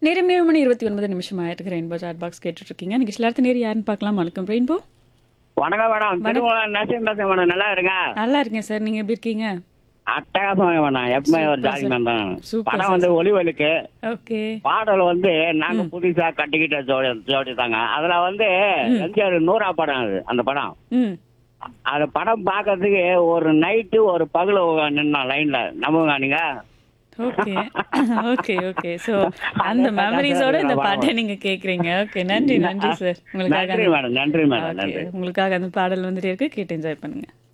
நேரம் ஏழு மணி இருபத்தி ஒன்பது நிமிஷம் ஆயிருக்கு ரெயின்போ சாட் பாக்ஸ் கேட்டுட்டு இருக்கீங்க இன்னைக்கு சிலர்த்த நேரம் யாருன்னு பார்க்கலாம் வணக்கம் ரெயின்போ வணக்கம் மேடம் திருமணம் நரசிம்ம பேசுறேன் மேடம் நல்லா இருங்க நல்லா இருக்கேன் சார் நீங்க எப்படி இருக்கீங்க அட்டகாசம் மேடம் எப்பவுமே ஒரு ஜாலி மேம் தான் சூப்பர் படம் வந்து ஒளிவலுக்கு ஓகே பாடல் வந்து நாங்க புதுசா கட்டிக்கிட்ட ஜோடி ஜோடி தாங்க அதுல வந்து எம்ஜிஆர் நூறா படம் அது அந்த படம் ம் அந்த படம் பார்க்கறதுக்கு ஒரு நைட்டு ஒரு பகல நின்னோம் லைன்ல நம்புங்க நீங்க ஓகே ஓகே ஓகே ஸோ அந்த மெமரிஸோட இந்த பாட்டை நீங்க கேக்குறீங்க ஓகே நன்றி நன்றி சார் உங்களுக்காக நன்றி மேடம் நன்றி மேடம் ஓகே நன்றி உங்களுக்காக அந்த பாடல் வந்துட்டே இருக்கு கேட்டு என்ஜாய் பண்ணுங்க